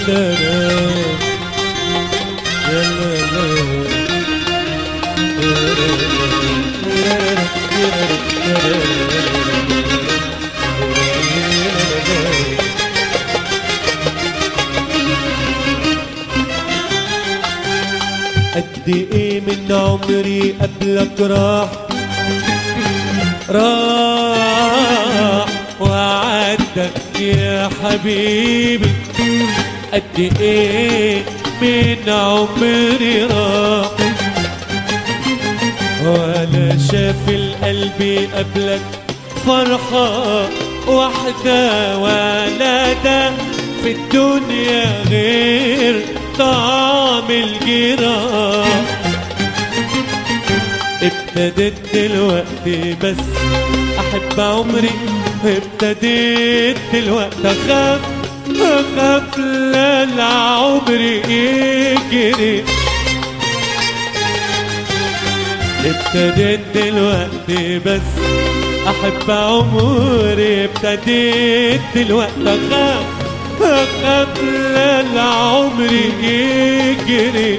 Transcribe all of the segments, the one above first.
لا لا لا لا قد ايه من عمري قبلك راح راح وعدك يا حبيبي قد ايه من عمري راح ولا شاف القلب قبلك فرحة واحدة ولا ده في الدنيا غير طعم الجراح ابتديت دلوقتي بس احب عمري ابتديت دلوقتي اخاف اخاف لا لا عمري يجري ابتديت دلوقتي بس احب عمري ابتديت دلوقتي اخاف اخاف لا لا عمري يجري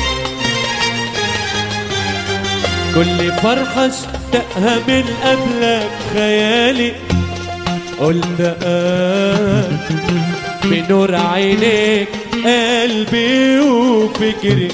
كل فرحة اشتقها من قبلك خيالي قلت آه بنور عينيك قلبي وفكري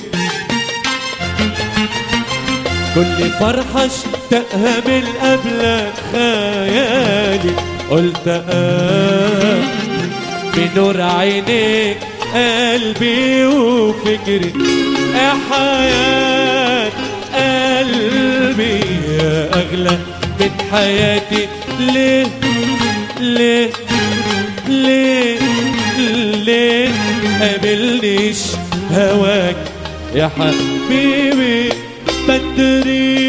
كل فرحة اشتقها من قبلك خيالي قلت آه بنور عينيك قلبي وفكري يا حياة قلبي يا أغلى من حياتي ليه ليه ليه ليه قابلنيش هواك يا حبيبي بدري